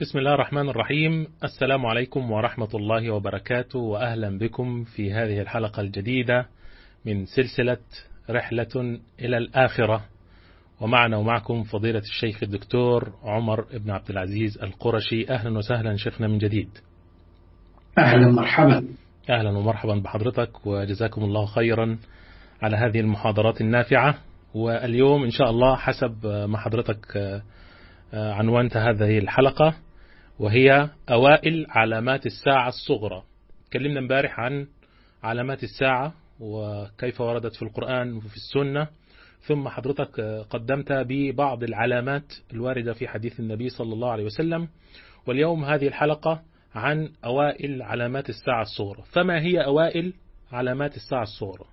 بسم الله الرحمن الرحيم السلام عليكم ورحمة الله وبركاته وأهلا بكم في هذه الحلقة الجديدة من سلسلة رحلة إلى الآخرة ومعنا ومعكم فضيلة الشيخ الدكتور عمر بن عبد العزيز القرشي أهلا وسهلا شيخنا من جديد أهلا مرحبا أهلا ومرحبا بحضرتك وجزاكم الله خيرا على هذه المحاضرات النافعة واليوم إن شاء الله حسب ما حضرتك عنوانت هذه الحلقة وهي أوائل علامات الساعة الصغرى تكلمنا امبارح عن علامات الساعة وكيف وردت في القرآن وفي السنة ثم حضرتك قدمت ببعض العلامات الواردة في حديث النبي صلى الله عليه وسلم واليوم هذه الحلقة عن أوائل علامات الساعة الصغرى فما هي أوائل علامات الساعة الصغرى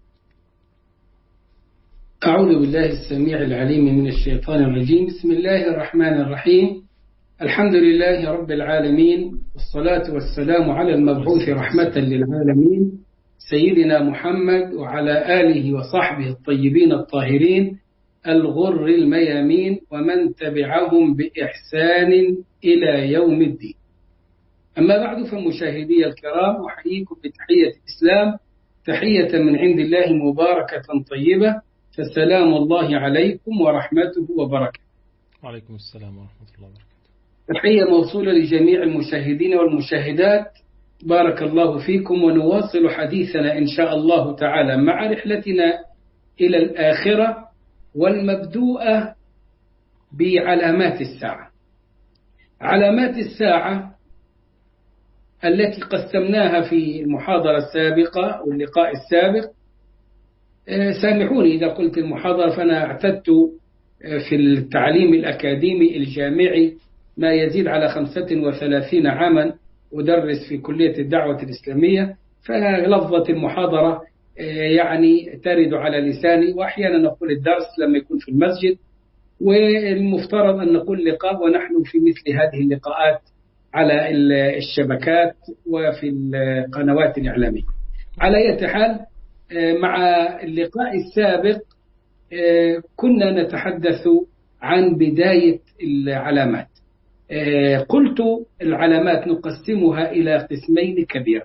أعوذ بالله السميع العليم من الشيطان الرجيم بسم الله الرحمن الرحيم الحمد لله رب العالمين والصلاة والسلام على المبعوث رحمة للعالمين سيدنا محمد وعلى آله وصحبه الطيبين الطاهرين الغر الميامين ومن تبعهم بإحسان إلى يوم الدين أما بعد فمشاهدي الكرام أحييكم بتحية الإسلام تحية من عند الله مباركة طيبة فسلام الله عليكم ورحمته وبركاته وعليكم السلام ورحمة الله وبركاته تحية موصولة لجميع المشاهدين والمشاهدات بارك الله فيكم ونواصل حديثنا إن شاء الله تعالى مع رحلتنا إلى الآخرة والمبدوءة بعلامات الساعة علامات الساعة التي قسمناها في المحاضرة السابقة واللقاء السابق سامحوني إذا قلت المحاضرة فأنا اعتدت في التعليم الأكاديمي الجامعي ما يزيد على 35 عاما أدرس في كلية الدعوة الإسلامية فلفظة المحاضرة يعني ترد على لساني وأحيانا نقول الدرس لما يكون في المسجد والمفترض أن نقول لقاء ونحن في مثل هذه اللقاءات على الشبكات وفي القنوات الإعلامية على أي حال مع اللقاء السابق كنا نتحدث عن بداية العلامات قلت العلامات نقسمها إلى قسمين كبيرة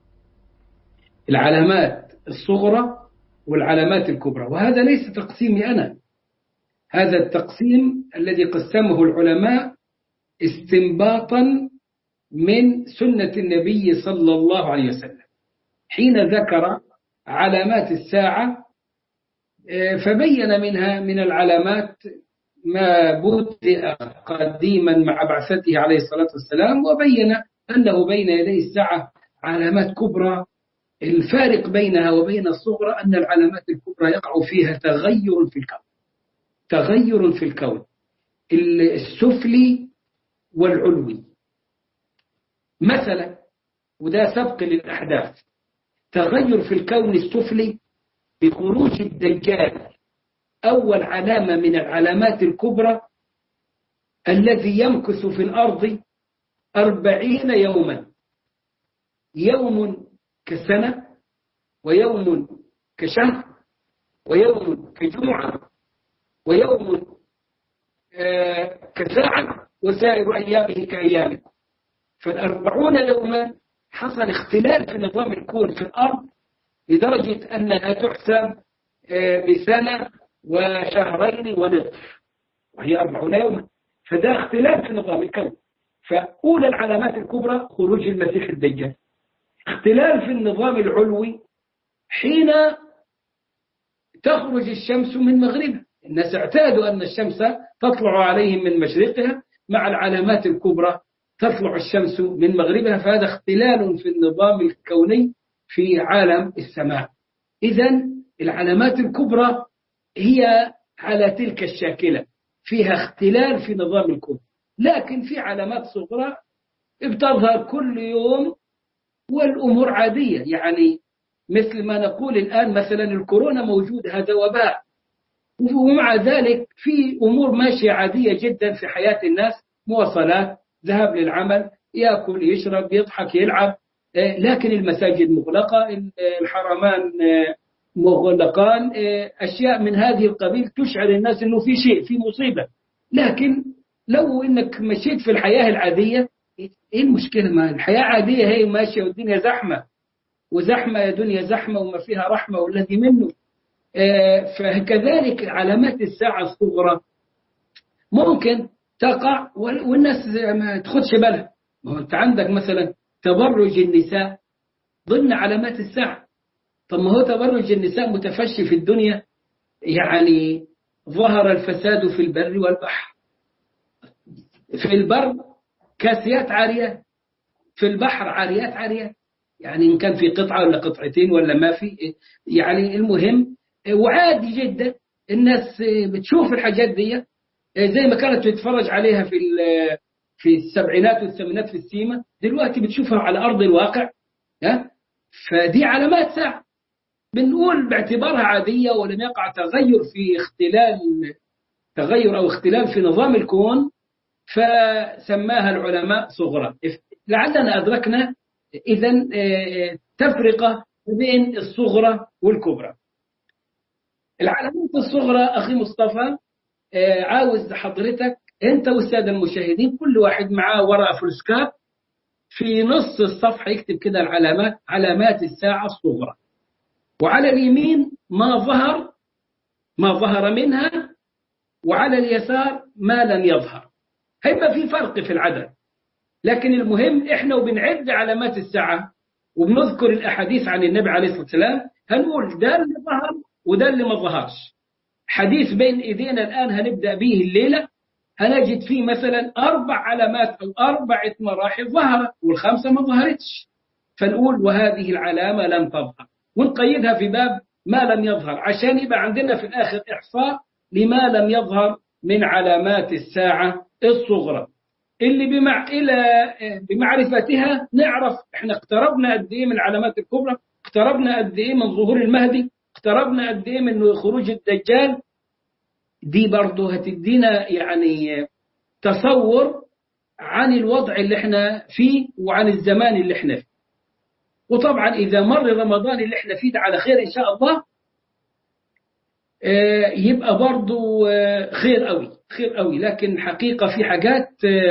العلامات الصغرى والعلامات الكبرى وهذا ليس تقسيمي أنا هذا التقسيم الذي قسمه العلماء استنباطا من سنة النبي صلى الله عليه وسلم حين ذكر علامات الساعة فبين منها من العلامات ما بدأ قديما مع بعثته عليه الصلاة والسلام وبين أنه بين يدي الساعة علامات كبرى الفارق بينها وبين الصغرى أن العلامات الكبرى يقع فيها تغير في الكون تغير في الكون السفلي والعلوي مثلا وده سبق للأحداث تغير في الكون السفلي بخروج الدجال أول علامة من العلامات الكبرى الذي يمكث في الأرض أربعين يوما يوم كسنة ويوم كشهر ويوم كجمعة ويوم آه كساعة وسائر أيامه كأيامكم فالأربعون يوما حصل اختلال في نظام الكون في الأرض لدرجة أنها تحسب بسنة وشهرين ونصف وهي أربعون يوما فده اختلاف في نظام الكون فأولى العلامات الكبرى خروج المسيح الدجال اختلال في النظام العلوي حين تخرج الشمس من مغربها الناس اعتادوا أن الشمس تطلع عليهم من مشرقها مع العلامات الكبرى تطلع الشمس من مغربها فهذا اختلال في النظام الكوني في عالم السماء إذا العلامات الكبرى هي على تلك الشاكلة فيها اختلال في نظام الكون لكن في علامات صغرى بتظهر كل يوم والأمور عادية يعني مثل ما نقول الآن مثلا الكورونا موجود هذا وباء ومع ذلك في أمور ماشية عادية جدا في حياة الناس مواصلات ذهاب للعمل يأكل يشرب يضحك يلعب لكن المساجد مغلقة الحرمان مغلقان أشياء من هذه القبيل تشعر الناس أنه في شيء في مصيبة لكن لو انك مشيت في الحياه العاديه ايه المشكله ما الحياه عاديه هي ماشيه والدنيا زحمه وزحمه يا دنيا زحمه وما فيها رحمه والذي منه فكذلك علامات الساعه الصغرى ممكن تقع والناس ما تاخدش بالها ما هو انت عندك مثلا تبرج النساء ضمن علامات الساعه طب ما هو تبرج النساء متفشي في الدنيا يعني ظهر الفساد في البر والبحر في البر كاسيات عاريات في البحر عاريات عاريات يعني إن كان في قطعة ولا قطعتين ولا ما في يعني المهم وعادي جدا الناس بتشوف الحاجات دي زي ما كانت تتفرج عليها في في السبعينات والثمانينات في السيما دلوقتي بتشوفها على أرض الواقع ها فدي علامات ساعة بنقول باعتبارها عادية ولم يقع تغير في اختلال تغير أو اختلال في نظام الكون فسماها العلماء صغرى لعلنا أدركنا إذا تفرقة بين الصغرى والكبرى العلامات الصغرى أخي مصطفى عاوز حضرتك أنت والسادة المشاهدين كل واحد معاه ورقة فلوسكاب في نص الصفحة يكتب كده العلامات علامات الساعة الصغرى وعلى اليمين ما ظهر ما ظهر منها وعلى اليسار ما لم يظهر هيبقى في فرق في العدد لكن المهم احنا وبنعد علامات الساعة وبنذكر الأحاديث عن النبي عليه الصلاة والسلام هنقول ده اللي ظهر وده اللي ما ظهرش حديث بين ايدينا الآن هنبدأ به الليلة هنجد فيه مثلا أربع علامات أو أربعة مراحل ظهرت والخمسة ما ظهرتش فنقول وهذه العلامة لم تظهر ونقيدها في باب ما لم يظهر عشان يبقى عندنا في الآخر إحصاء لما لم يظهر من علامات الساعة الصغرى اللي بمع إلى بمعرفتها نعرف احنا اقتربنا قد ايه من العلامات الكبرى اقتربنا قد ايه من ظهور المهدي اقتربنا قد ايه من خروج الدجال دي برضه هتدينا يعني تصور عن الوضع اللي احنا فيه وعن الزمان اللي احنا فيه وطبعا إذا مر رمضان اللي احنا فيه ده على خير إن شاء الله يبقى برضو خير قوي خير قوي لكن حقيقة في حاجات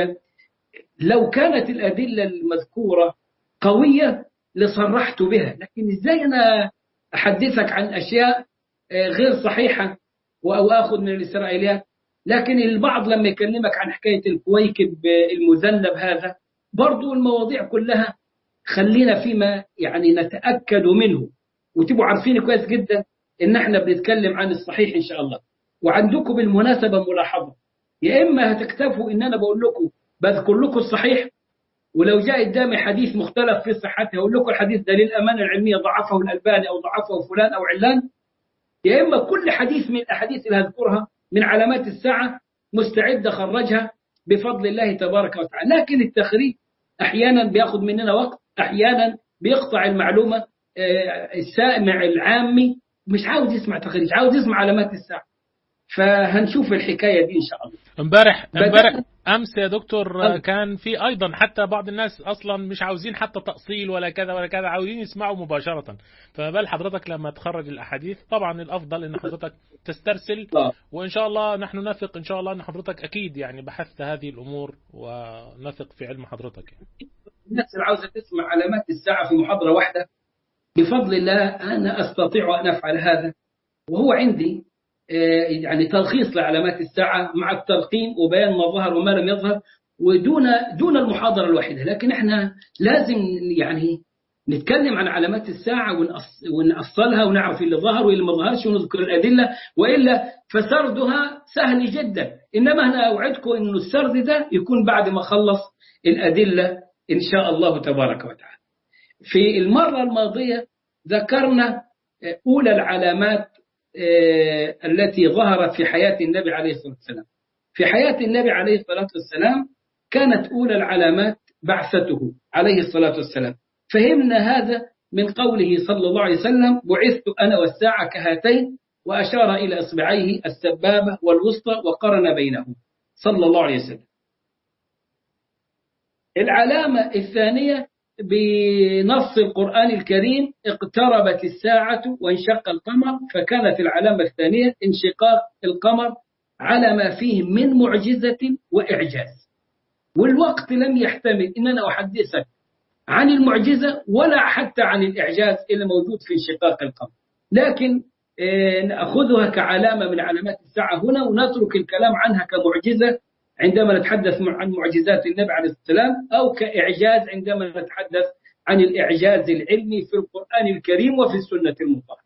لو كانت الأدلة المذكورة قوية لصرحت بها لكن إزاي أنا أحدثك عن أشياء غير صحيحة أو أخذ من الإسرائيليات لكن البعض لما يكلمك عن حكاية الكويكب المذنب هذا برضو المواضيع كلها خلينا فيما يعني نتأكد منه وتبقوا عارفين كويس جدا ان احنا بنتكلم عن الصحيح ان شاء الله وعندكم بالمناسبة ملاحظة يا اما هتكتفوا ان انا بقول لكم بذكر لكم الصحيح ولو جاء قدامي حديث مختلف في صحته اقول لكم الحديث ده للامانه العلميه ضعفه الالباني او ضعفه فلان او علان يا اما كل حديث من الاحاديث اللي هذكرها من علامات الساعه مستعد اخرجها بفضل الله تبارك وتعالى لكن التخريج احيانا بياخذ مننا وقت احيانا بيقطع المعلومه السامع العامي مش عاوز يسمع تخريج عاوز يسمع علامات الساعه فهنشوف الحكايه دي ان شاء الله امبارح امبارح امس يا دكتور كان في ايضا حتى بعض الناس اصلا مش عاوزين حتى تاصيل ولا كذا ولا كذا عاوزين يسمعوا مباشره فما بال حضرتك لما تخرج الاحاديث طبعا الافضل ان حضرتك تسترسل وان شاء الله نحن نثق ان شاء الله ان حضرتك اكيد يعني بحثت هذه الامور ونثق في علم حضرتك يعني. الناس اللي عاوزه تسمع علامات الساعه في محاضره واحده بفضل الله انا استطيع ان افعل هذا وهو عندي يعني تلخيص لعلامات الساعة مع التلقين وبيان ما ظهر وما لم يظهر ودون دون المحاضرة الواحدة لكن احنا لازم يعني نتكلم عن علامات الساعة ونأصلها ونعرف اللي ظهر واللي ما ظهرش ونذكر الأدلة وإلا فسردها سهل جدا إنما أنا أوعدكم أن السرد ده يكون بعد ما خلص الأدلة إن شاء الله تبارك وتعالى في المرة الماضية ذكرنا أولى العلامات التي ظهرت في حياة النبي عليه الصلاة والسلام في حياة النبي عليه الصلاة والسلام كانت أولى العلامات بعثته عليه الصلاة والسلام فهمنا هذا من قوله صلى الله عليه وسلم بعثت أنا والساعة كهاتين وأشار إلى إصبعيه السبابة والوسطى وقرن بينهم صلى الله عليه وسلم العلامة الثانية بنص القرآن الكريم اقتربت الساعة وانشق القمر فكانت العلامة الثانية انشقاق القمر على ما فيه من معجزة وإعجاز والوقت لم يحتمل أن أنا أحدثك عن المعجزة ولا حتى عن الإعجاز اللي موجود في انشقاق القمر لكن نأخذها كعلامة من علامات الساعة هنا ونترك الكلام عنها كمعجزة عندما نتحدث عن معجزات النبي عليه السلام أو كإعجاز عندما نتحدث عن الإعجاز العلمي في القرآن الكريم وفي السنة المطهرة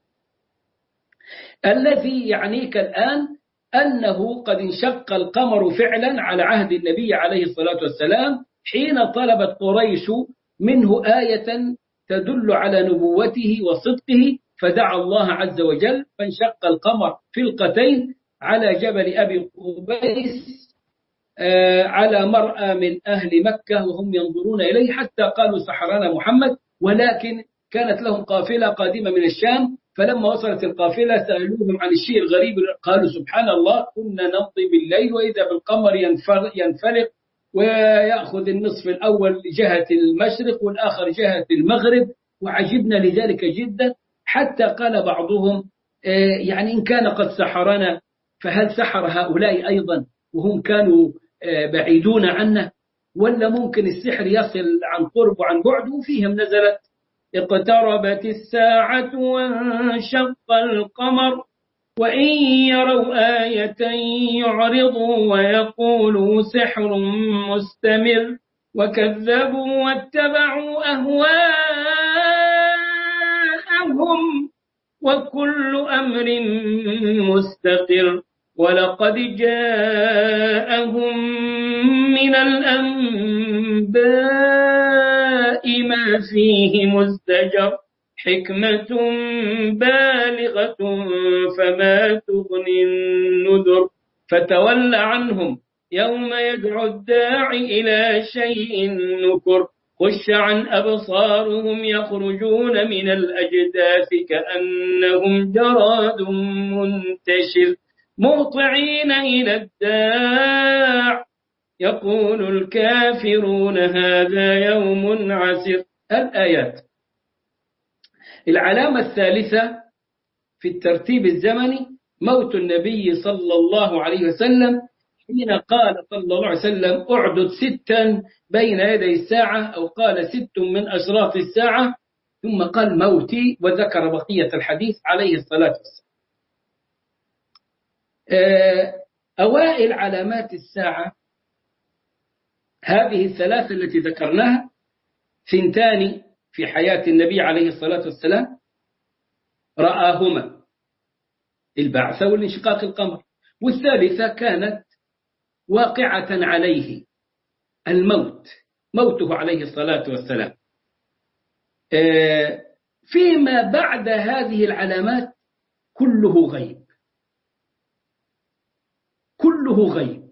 الذي يعنيك الآن أنه قد انشق القمر فعلا على عهد النبي عليه الصلاة والسلام حين طلبت قريش منه آية تدل على نبوته وصدقه فدعا الله عز وجل فانشق القمر فلقتين على جبل أبي قبيس على مرأى من أهل مكة وهم ينظرون إليه حتى قالوا سحرنا محمد ولكن كانت لهم قافلة قادمة من الشام فلما وصلت القافلة سألوهم عن الشيء الغريب قالوا سبحان الله كنا نمضي بالليل وإذا بالقمر ينفلق ويأخذ النصف الأول جهة المشرق والآخر جهة المغرب وعجبنا لذلك جدا حتى قال بعضهم يعني إن كان قد سحرنا فهل سحر هؤلاء أيضا وهم كانوا بعيدون عنه ولا ممكن السحر يصل عن قرب وعن بعد وفيهم نزلت اقتربت الساعة وانشق القمر وإن يروا آية يعرضوا ويقولوا سحر مستمر وكذبوا واتبعوا أهواءهم وكل أمر مستقر ولقد جاءهم من الأنباء ما فيه مزدجر حكمة بالغة فما تغني النذر فتول عنهم يوم يدعو الداعي إلى شيء نكر خش عن أبصارهم يخرجون من الأجداث كأنهم جراد منتشر مهطعين إلى الداع يقول الكافرون هذا يوم عسر الآيات العلامة الثالثة في الترتيب الزمني موت النبي صلى الله عليه وسلم حين قال صلى الله عليه وسلم أعدد ستا بين يدي الساعة أو قال ست من أشراط الساعة ثم قال موتي وذكر بقية الحديث عليه الصلاة والسلام أوائل علامات الساعة هذه الثلاثة التي ذكرناها ثنتان في حياة النبي عليه الصلاة والسلام رآهما البعث والانشقاق القمر والثالثة كانت واقعة عليه الموت موته عليه الصلاة والسلام فيما بعد هذه العلامات كله غيب كله غيب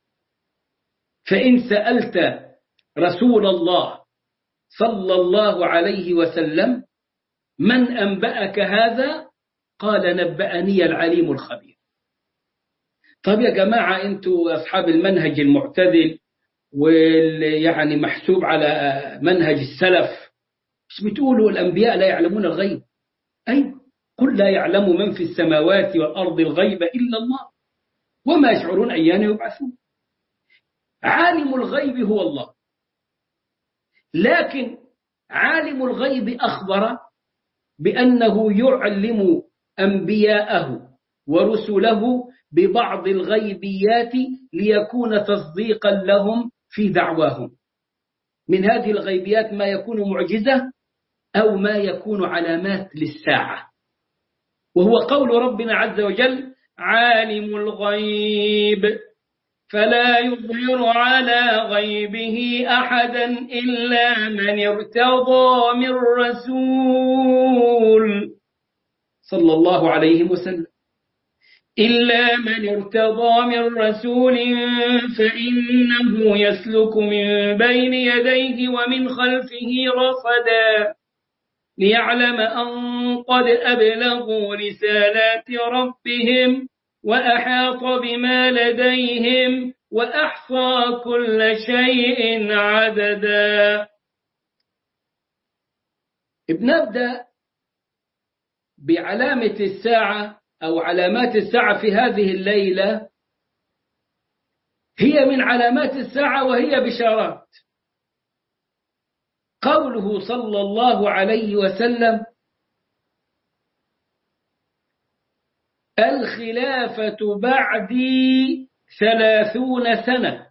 فإن سألت رسول الله صلى الله عليه وسلم من أنبأك هذا قال نبأني العليم الخبير طب يا جماعة أنتوا أصحاب المنهج المعتدل واللي يعني محسوب على منهج السلف مش بتقولوا الأنبياء لا يعلمون الغيب أيوة قل لا يعلم من في السماوات والأرض الغيب إلا الله وما يشعرون أيان يبعثون عالم الغيب هو الله لكن عالم الغيب أخبر بأنه يعلم أنبياءه ورسله ببعض الغيبيات ليكون تصديقا لهم في دعواهم من هذه الغيبيات ما يكون معجزة أو ما يكون علامات للساعة وهو قول ربنا عز وجل عالم الغيب فلا يظهر على غيبه أحدا إلا من ارتضى من رسول صلى الله عليه وسلم إلا من ارتضى من رسول فإنه يسلك من بين يديه ومن خلفه رصدا ليعلم أن قد أبلغوا رسالات ربهم وأحاط بما لديهم وأحصى كل شيء عددا بنبدأ بعلامة الساعة أو علامات الساعة في هذه الليلة هي من علامات الساعة وهي بشارات قوله صلى الله عليه وسلم الخلافة بعدي ثلاثون سنة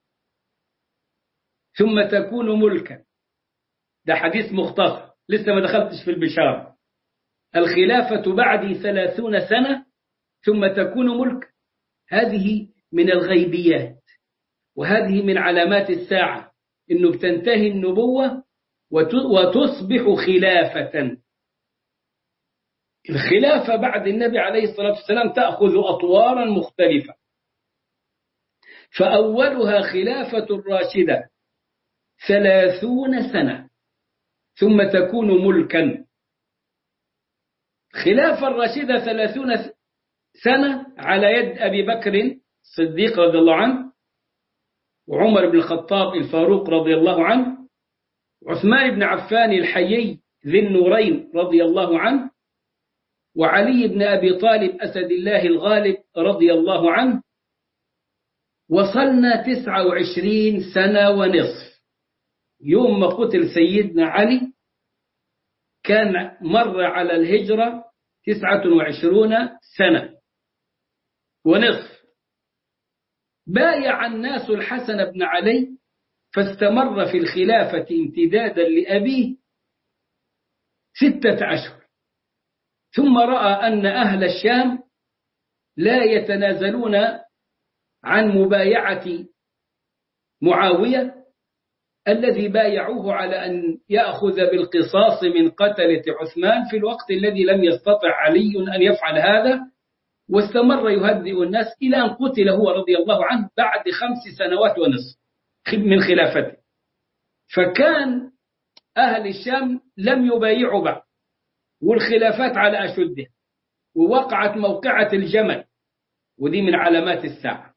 ثم تكون ملكا ده حديث مختصر لسه ما دخلتش في البشارة الخلافة بعدي ثلاثون سنة ثم تكون ملكا هذه من الغيبيات وهذه من علامات الساعة إنه تنتهي النبوة وتصبح خلافة الخلافة بعد النبي عليه الصلاة والسلام تأخذ أطوارا مختلفة فأولها خلافة الراشدة ثلاثون سنة ثم تكون ملكا خلافة الراشدة ثلاثون سنة على يد أبي بكر الصديق رضي الله عنه وعمر بن الخطاب الفاروق رضي الله عنه وعثمان بن عفان الحيي ذي النورين رضي الله عنه وعلي بن أبي طالب أسد الله الغالب رضي الله عنه وصلنا تسعة وعشرين سنة ونصف يوم ما قتل سيدنا علي كان مر على الهجرة تسعة وعشرون سنة ونصف بايع الناس الحسن بن علي فاستمر في الخلافة امتدادا لأبيه ستة أشهر ثم رأى أن أهل الشام لا يتنازلون عن مبايعة معاوية الذي بايعوه على أن يأخذ بالقصاص من قتلة عثمان في الوقت الذي لم يستطع علي أن يفعل هذا واستمر يهدئ الناس إلى أن قتل هو رضي الله عنه بعد خمس سنوات ونصف من خلافته فكان أهل الشام لم يبايعوا بعد والخلافات على أشده ووقعت موقعة الجمل ودي من علامات الساعة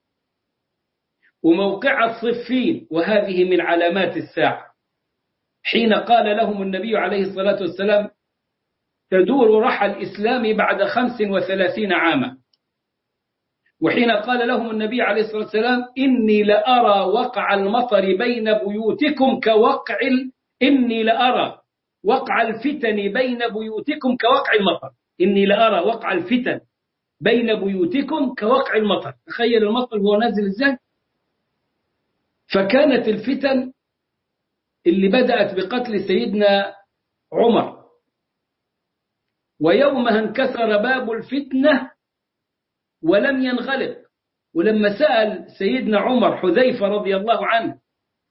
وموقعة صفين وهذه من علامات الساعة حين قال لهم النبي عليه الصلاة والسلام تدور رحى الإسلام بعد خمس وثلاثين عاما وحين قال لهم النبي عليه الصلاة والسلام إني لأرى وقع المطر بين بيوتكم كوقع إني لأرى وقع الفتن بين بيوتكم كوقع المطر إني لأرى وقع الفتن بين بيوتكم كوقع المطر تخيل المطر هو نازل ازاي فكانت الفتن اللي بدأت بقتل سيدنا عمر ويومها انكسر باب الفتنة ولم ينغلق ولما سأل سيدنا عمر حذيفة رضي الله عنه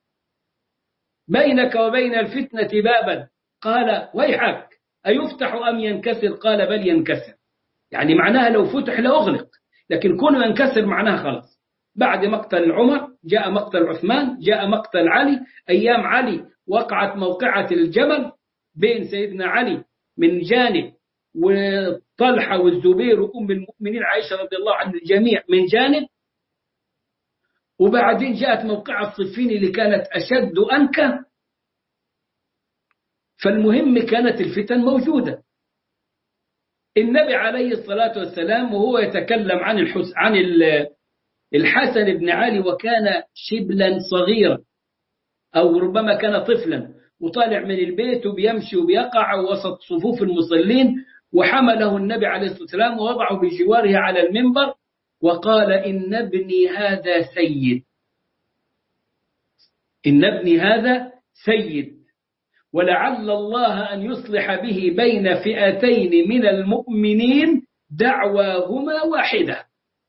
بينك وبين الفتنة بابا قال ويحك أيفتح أم ينكسر قال بل ينكسر يعني معناها لو فتح لأغلق لكن كونه ينكسر معناها خلاص بعد مقتل عمر جاء مقتل عثمان جاء مقتل علي أيام علي وقعت موقعة الجمل بين سيدنا علي من جانب وطلحة والزبير وأم المؤمنين عائشة رضي الله عن الجميع من جانب وبعدين جاءت موقعة الصفين اللي كانت أشد أنكى فالمهم كانت الفتن موجودة النبي عليه الصلاة والسلام وهو يتكلم عن الحس عن الحسن بن علي وكان شبلا صغيرا أو ربما كان طفلا وطالع من البيت وبيمشي وبيقع وسط صفوف المصلين وحمله النبي عليه الصلاة والسلام ووضعه بجواره على المنبر وقال إن ابني هذا سيد إن ابني هذا سيد ولعل الله أن يصلح به بين فئتين من المؤمنين دعواهما واحدة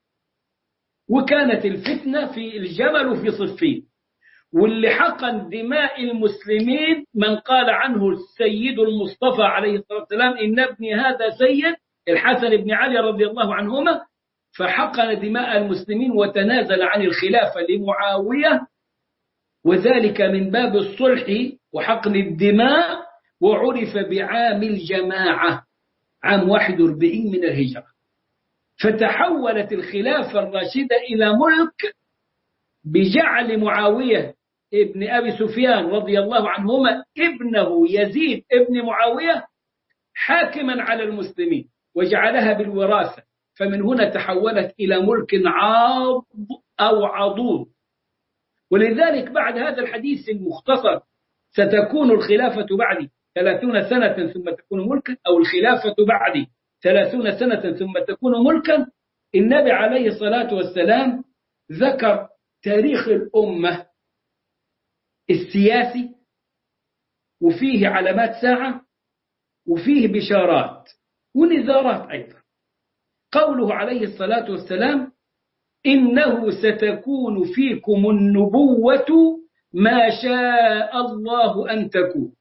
وكانت الفتنة في الجمل وفي صفين واللي حقن دماء المسلمين من قال عنه السيد المصطفى عليه الصلاة والسلام إن ابني هذا سيد الحسن بن علي رضي الله عنهما فحقن دماء المسلمين وتنازل عن الخلافة لمعاوية وذلك من باب الصلح وحقن الدماء وعرف بعام الجماعة عام 41 من الهجرة فتحولت الخلافة الراشدة إلى ملك بجعل معاوية ابن أبي سفيان رضي الله عنهما ابنه يزيد ابن معاوية حاكما على المسلمين وجعلها بالوراثة فمن هنا تحولت إلى ملك عاض أو عضوض ولذلك بعد هذا الحديث المختصر ستكون الخلافة بعدي ثلاثون سنة ثم تكون ملكا أو الخلافة بعدي ثلاثون سنة ثم تكون ملكا النبي عليه الصلاة والسلام ذكر تاريخ الأمة السياسي وفيه علامات ساعة وفيه بشارات ونذارات أيضا قوله عليه الصلاة والسلام إنه ستكون فيكم النبوة ما شاء الله أن تكون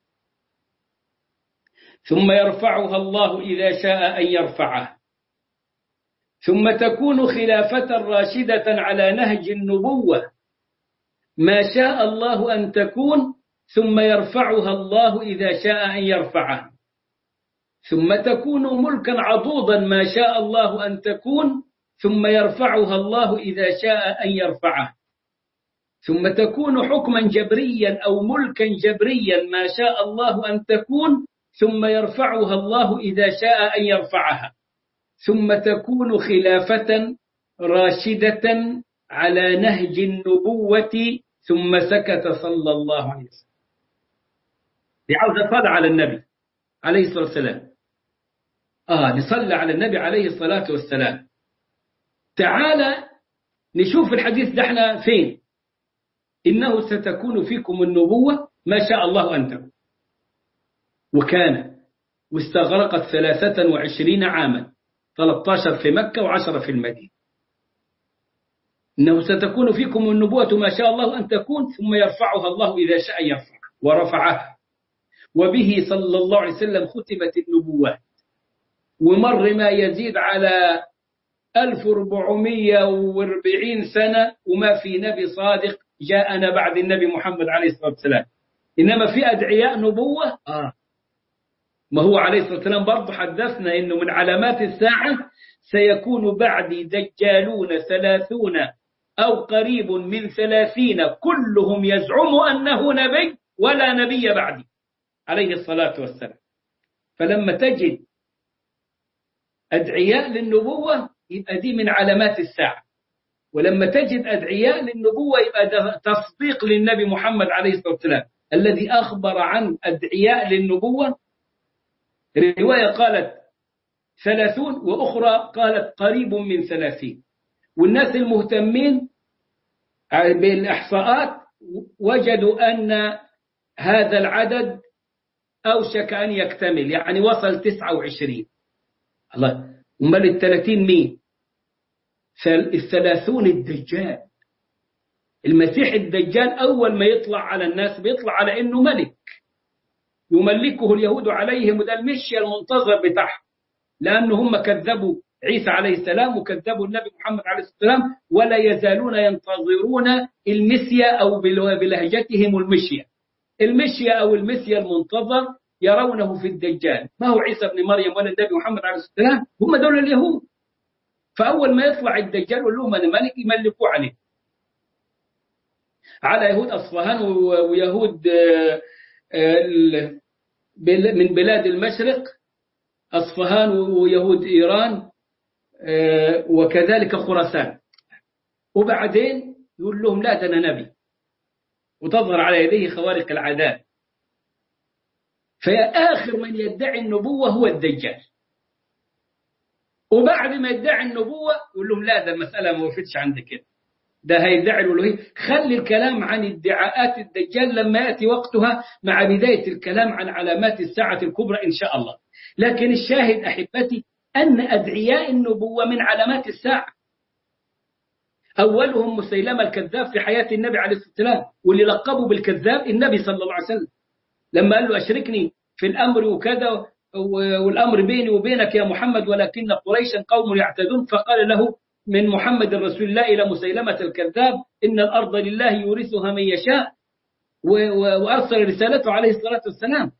ثم يرفعها الله إذا شاء أن يرفعها ثم تكون خلافة راشدة على نهج النبوة ما شاء الله أن تكون ثم يرفعها الله إذا شاء أن يرفعها ثم تكون ملكا عضوضا ما شاء الله أن تكون ثم يرفعها الله إذا شاء أن يرفعها ثم تكون حكما جبريا أو ملكا جبريا ما شاء الله أن تكون ثم يرفعها الله إذا شاء أن يرفعها ثم تكون خلافة راشدة على نهج النبوة ثم سكت صلى الله عليه وسلم لعوزة صلى على النبي عليه الصلاة والسلام آه نصلى على النبي عليه الصلاة والسلام تعالى نشوف الحديث ده احنا فين إنه ستكون فيكم النبوة ما شاء الله أن تكون وكان واستغرقت ثلاثة وعشرين عاما 13 في مكة وعشرة في المدينة إنه ستكون فيكم النبوة ما شاء الله أن تكون ثم يرفعها الله إذا شاء يرفع ورفعها وبه صلى الله عليه وسلم ختمت النبوات ومر ما يزيد على 1440 سنة وما في نبي صادق جاءنا بعد النبي محمد عليه الصلاة والسلام إنما في أدعياء نبوة آه ما هو عليه الصلاة والسلام برضه حدثنا إنه من علامات الساعة سيكون بعدي دجالون ثلاثون أو قريب من ثلاثين كلهم يزعم أنه نبي ولا نبي بعدي عليه الصلاة والسلام فلما تجد أدعياء للنبوة يبقى دي من علامات الساعة ولما تجد أدعياء للنبوة يبقى ده تصديق للنبي محمد عليه الصلاة والسلام الذي أخبر عن أدعياء للنبوة رواية قالت ثلاثون وأخرى قالت قريب من ثلاثين والناس المهتمين بالإحصاءات وجدوا أن هذا العدد أوشك أن يكتمل يعني وصل 29 الله أمال الثلاثين مين الثلاثون الدجال المسيح الدجال أول ما يطلع على الناس بيطلع على إنه ملك يملكه اليهود عليهم وده المشي المنتظر بتاعهم لأن هم كذبوا عيسى عليه السلام وكذبوا النبي محمد عليه السلام ولا يزالون ينتظرون المسيا أو بلهجتهم المشية المشية أو المسيا المنتظر يرونه في الدجال ما هو عيسى بن مريم ولا النبي محمد عليه السلام هم دول اليهود فأول ما يطلع الدجال يقول لهم أنا ملك يملكوا عليه على يهود أصفهان ويهود من بلاد المشرق أصفهان ويهود إيران وكذلك خراسان وبعدين يقول لهم لا ده أنا نبي وتظهر على يديه خوارق العادات فآخر من يدعي النبوة هو الدجال وبعد ما يدعي النبوة يقول لهم لا ده المسألة ما وفتش عند كده ده هيدعي الألوهية خلي الكلام عن ادعاءات الدجال لما يأتي وقتها مع بداية الكلام عن علامات الساعة الكبرى إن شاء الله لكن الشاهد أحبتي أن أدعياء النبوة من علامات الساعة أولهم مسيلمة الكذاب في حياة النبي عليه الصلاة والسلام واللي لقبوا بالكذاب النبي صلى الله عليه وسلم لما قال له أشركني في الأمر وكذا والأمر بيني وبينك يا محمد ولكن قريشا قوم يعتدون فقال له من محمد رسول الله إلى مسيلمة الكذاب إن الأرض لله يورثها من يشاء وأرسل رسالته عليه الصلاة والسلام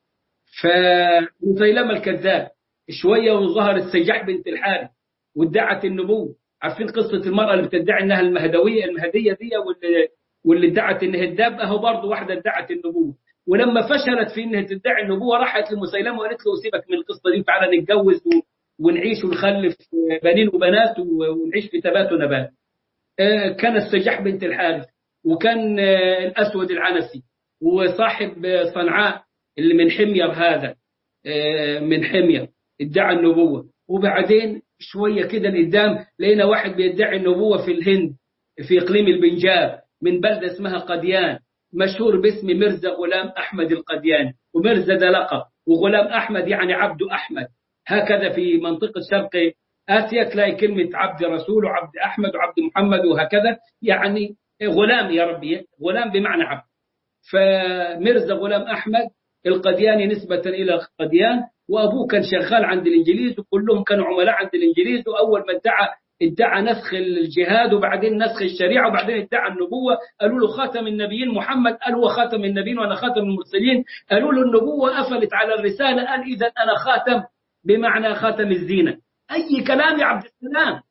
فمسيلمة الكذاب شوية وظهرت سجاح بنت الحارث وادعت النبوة عارفين قصة المرأة اللي بتدعي إنها المهدوية المهدية دي واللي, واللي ادعت إنها الدابة أهو برضه واحدة ادعت النبوة ولما فشلت في إنها تدعي النبوة راحت لمسيلمة وقالت له سيبك من القصة دي تعالى نتجوز ونعيش ونخلف بنين وبنات ونعيش في تبات ونبات كان السجاح بنت الحارث وكان الأسود العنسي وصاحب صنعاء اللي من حمير هذا من حمير ادعى النبوة وبعدين شوية كده قدام لقينا واحد بيدعي النبوة في الهند في إقليم البنجاب من بلدة اسمها قديان مشهور باسم مرزا غلام أحمد القدياني ومرزا ده لقب وغلام أحمد يعني عبد أحمد هكذا في منطقة شرق آسيا تلاقي كلمة عبد رسول وعبد أحمد وعبد محمد وهكذا يعني غلام يا ربي غلام بمعنى عبد فمرزا غلام أحمد القدياني نسبة إلى قديان وأبوه كان شغال عند الإنجليز وكلهم كانوا عملاء عند الإنجليز وأول ما ادعى ادعى نسخ الجهاد وبعدين نسخ الشريعة وبعدين ادعى النبوة قالوا له خاتم النبيين محمد قال هو خاتم النبيين وأنا خاتم المرسلين قالوا له النبوة قفلت على الرسالة قال إذا أنا خاتم بمعنى خاتم الزينة أي كلام يا عبد السلام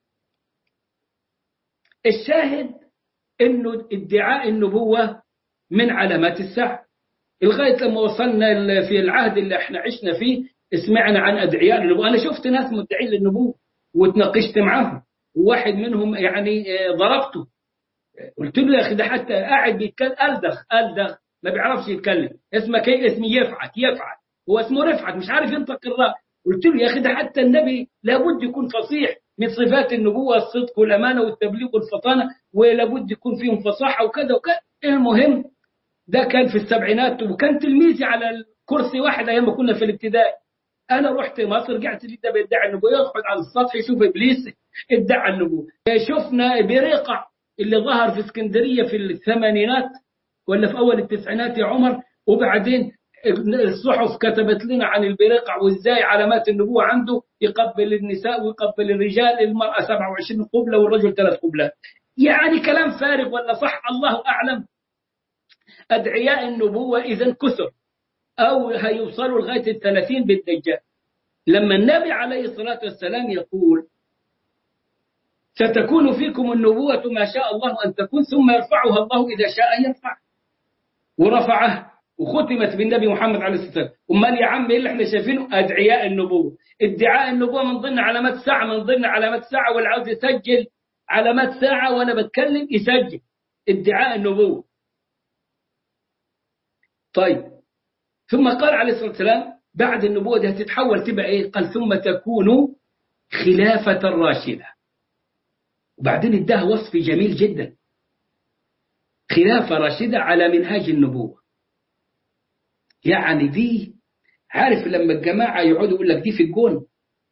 الشاهد أنه ادعاء النبوة من علامات الساعة لغاية لما وصلنا في العهد اللي احنا عشنا فيه سمعنا عن أدعياء النبوة أنا شفت ناس مدعين للنبوة وتناقشت معهم وواحد منهم يعني ضربته قلت له يا أخي ده حتى قاعد بيتكلم ألدغ ألدغ ما بيعرفش يتكلم اسمك ايه اسمي يفعت يفعت هو اسمه رفعت مش عارف ينطق الراء قلت له يا أخي ده حتى النبي لابد يكون فصيح من صفات النبوة الصدق والأمانة والتبليغ والفطانة ولابد يكون فيهم فصاحة وكذا وكذا المهم ده كان في السبعينات وكان تلميذي على الكرسي واحد أيام ما كنا في الابتدائي أنا رحت مصر رجعت لي ده بيدعي النبوة يقعد على السطح يشوف إبليس ادعى النبوة شفنا بريقع اللي ظهر في اسكندرية في الثمانينات ولا في أول التسعينات يا عمر وبعدين الصحف كتبت لنا عن البريقع وازاي علامات النبوة عنده يقبل النساء ويقبل الرجال المرأة 27 قبلة والرجل ثلاث قبلات يعني كلام فارغ ولا صح الله أعلم أدعياء النبوة إذا كثر أو هيوصلوا لغاية الثلاثين بالدجال لما النبي عليه الصلاة والسلام يقول ستكون فيكم النبوة ما شاء الله أن تكون ثم يرفعها الله إذا شاء يرفع ورفعه وختمت بالنبي محمد عليه الصلاة والسلام أمال يا عم إيه اللي احنا شايفينه أدعياء النبوة ادعاء النبوة من ضمن علامات الساعة من ضمن علامات الساعة واللي عاوز يسجل علامات ساعة وأنا بتكلم يسجل ادعاء النبوة طيب ثم قال عليه الصلاة والسلام بعد النبوة دي هتتحول تبقى إيه قال ثم تكون خلافة راشدة وبعدين اداها وصف جميل جدا خلافة راشدة على منهاج النبوة يعني دي عارف لما الجماعة يقعدوا يقول لك دي في الجون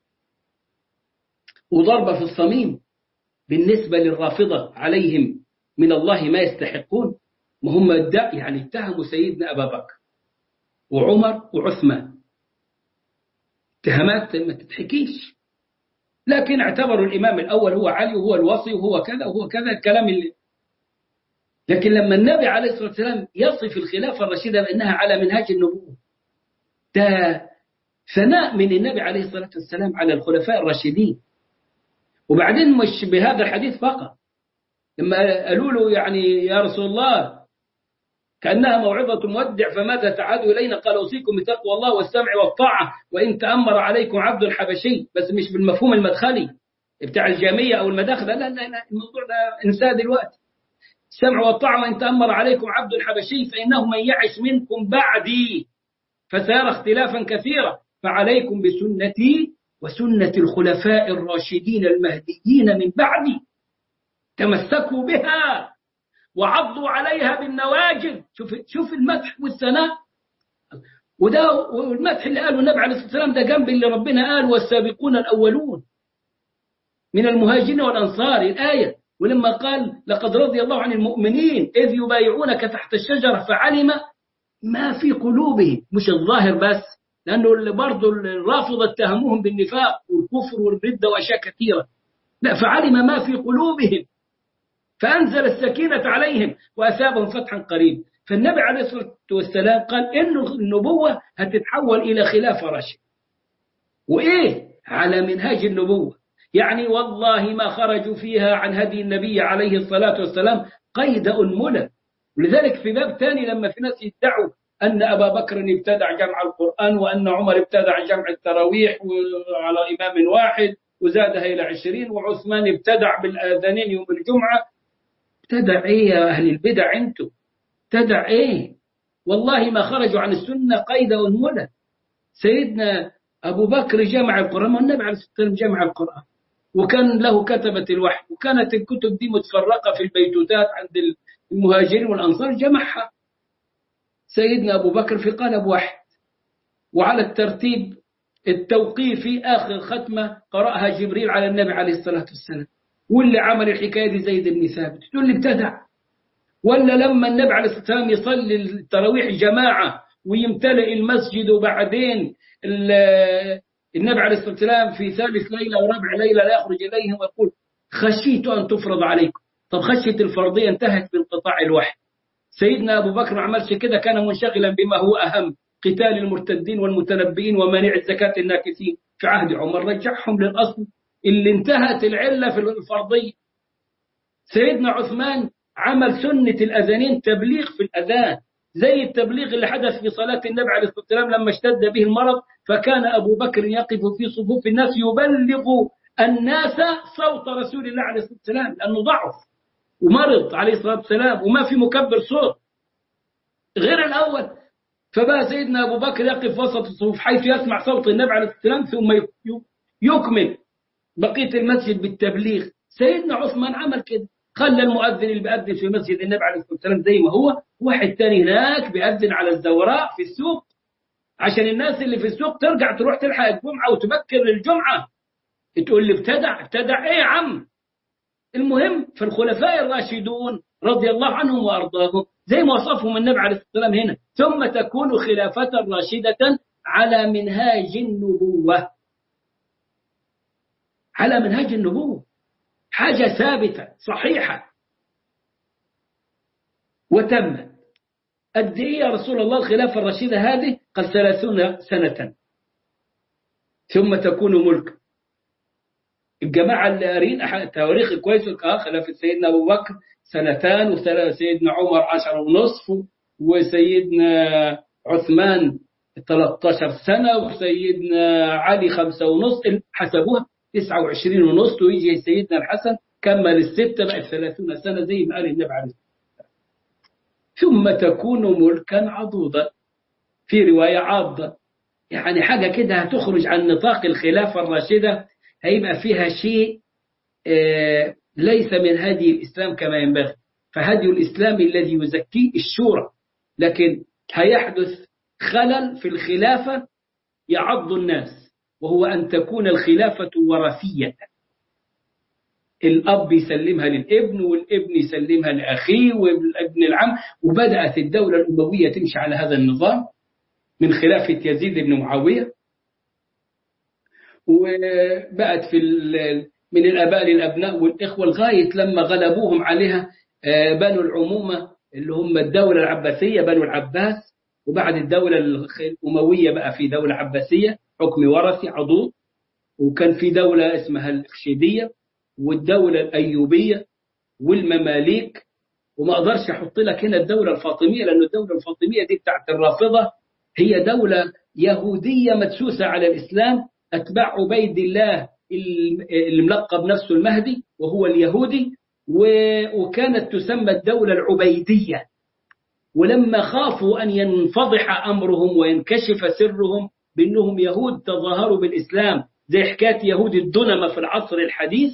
وضربة في الصميم بالنسبة للرافضة عليهم من الله ما يستحقون ما هم يعني اتهموا سيدنا أبا بكر وعمر وعثمان اتهامات ما تتحكيش لكن اعتبروا الإمام الأول هو علي وهو الوصي وهو كذا وهو كذا الكلام اللي لكن لما النبي عليه الصلاة والسلام يصف الخلافة الرشيدة بأنها على منهاج النبوة ده ثناء من النبي عليه الصلاة والسلام على الخلفاء الراشدين وبعدين مش بهذا الحديث فقط لما قالوا له يعني يا رسول الله كأنها موعظة مودع فماذا تعادوا إلينا قال أوصيكم بتقوى الله والسمع والطاعة وإن تأمر عليكم عبد حبشي بس مش بالمفهوم المدخلي بتاع الجامية أو المداخلة لا لا لا الموضوع ده انساه دلوقتي السمع والطاعة وإن تأمر عليكم عبد حبشي فإنه من يعش منكم بعدي فسيرى اختلافا كثيرا فعليكم بسنتي وسنة الخلفاء الراشدين المهديين من بعدي تمسكوا بها وعضوا عليها بالنواجذ شوف شوف المدح والثناء وده والمدح اللي قاله النبي عليه الصلاه والسلام ده جنب اللي ربنا قال والسابقون الاولون من المهاجرين والانصار الايه ولما قال لقد رضي الله عن المؤمنين اذ يبايعونك تحت الشجره فعلم ما في قلوبهم مش الظاهر بس لانه برضه الرافضه اتهموهم بالنفاق والكفر والرده واشياء كثيره لا فعلم ما في قلوبهم فأنزل السكينة عليهم وأثابهم فتحا قريب فالنبي عليه الصلاة والسلام قال إن النبوة هتتحول إلى خلافة راشد وإيه على منهاج النبوة يعني والله ما خرجوا فيها عن هدي النبي عليه الصلاة والسلام قيد أنملة ولذلك في باب ثاني لما في ناس يدعوا أن أبا بكر ابتدع جمع القرآن وأن عمر ابتدع جمع التراويح على إمام واحد وزادها إلى عشرين وعثمان ابتدع بالآذانين يوم الجمعة ابتدع إيه يا أهل البدع أنتم ابتدع إيه والله ما خرجوا عن السنة قيد أنملة سيدنا أبو بكر جمع القرآن والنبي عليه الصلاة والسلام جمع القرآن وكان له كتبة الوحي وكانت الكتب دي متفرقة في البيتوتات عند المهاجرين والأنصار جمعها سيدنا أبو بكر في قالب واحد وعلى الترتيب التوقيفي آخر ختمة قرأها جبريل على النبي عليه الصلاة والسلام واللي عمل الحكاية دي زيد بن ثابت تقول لي ابتدع ولا لما النبي عليه الصلاة والسلام يصلي التراويح جماعة ويمتلئ المسجد وبعدين النبي عليه الصلاة والسلام في ثالث ليلة ورابع ليلة لا يخرج إليهم ويقول خشيت أن تفرض عليكم طب خشية الفرضية انتهت بانقطاع الوحي سيدنا أبو بكر ما عملش كده كان منشغلا بما هو أهم قتال المرتدين والمتنبئين ومانع زكاة الناكثين في عهد عمر رجعهم للأصل اللي انتهت العلة في الفرضية سيدنا عثمان عمل سنة الأذانين تبليغ في الأذان زي التبليغ اللي حدث في صلاة النبي عليه الصلاة والسلام لما اشتد به المرض فكان أبو بكر يقف في صفوف الناس يبلغ الناس صوت رسول الله عليه الصلاة والسلام لأنه ضعف ومرض عليه الصلاة والسلام وما في مكبر صوت غير الأول فبقى سيدنا أبو بكر يقف وسط الصفوف حيث يسمع صوت النبي عليه الصلاة والسلام ثم يكمل بقية المسجد بالتبليغ سيدنا عثمان عمل كده خلى المؤذن اللي بيأذن في مسجد النبي عليه الصلاة والسلام زي ما هو واحد تاني هناك بيأذن على الزوراء في السوق عشان الناس اللي في السوق ترجع تروح تلحق الجمعة وتبكر للجمعة تقول لي ابتدع ابتدع ايه يا عم المهم فالخلفاء الراشدون رضي الله عنهم وارضاهم زي ما وصفهم النبي عليه الصلاه والسلام هنا ثم تكون خلافة راشدة على منهاج النبوة على منهاج النبوة حاجة ثابتة صحيحة وتمت قد ايه يا رسول الله الخلافة الرشيدة هذه قال ثلاثون سنة ثم تكون ملكا الجماعة اللي قارين تواريخ كويس اه خلافة سيدنا أبو بكر سنتان وسيدنا عمر عشر ونصف وسيدنا عثمان 13 سنة وسيدنا علي خمسة ونصف حسبوها 29 ونصف ويجي سيدنا الحسن كمل الستة بقت 30 سنة زي ما قال النبي عليه ثم تكون ملكا عضوضا في رواية عاضة يعني حاجة كده هتخرج عن نطاق الخلافة الراشدة هيبقى فيها شيء ليس من هدي الإسلام كما ينبغي فهدي الإسلام الذي يزكيه الشورى لكن هيحدث خلل في الخلافة يعض الناس وهو أن تكون الخلافة وراثية الأب يسلمها للابن والابن يسلمها لأخيه والابن العم وبدأت الدولة الأموية تمشي على هذا النظام من خلافة يزيد بن معاوية وبقت في من الآباء للأبناء والإخوة لغاية لما غلبوهم عليها بنو العمومة اللي هم الدولة العباسية بنو العباس وبعد الدولة الأموية بقى في دولة عباسية حكم ورثي عضوض وكان في دولة اسمها الخشيدية والدولة الأيوبية والمماليك وما أقدرش أحط لك هنا الدولة الفاطمية لأن الدولة الفاطمية دي بتاعت الرافضة هي دولة يهودية مدسوسة على الإسلام أتباع عبيد الله الملقب نفسه المهدي وهو اليهودي وكانت تسمى الدولة العبيدية ولما خافوا أن ينفضح أمرهم وينكشف سرهم بأنهم يهود تظاهروا بالإسلام زي حكاية يهود الدنمة في العصر الحديث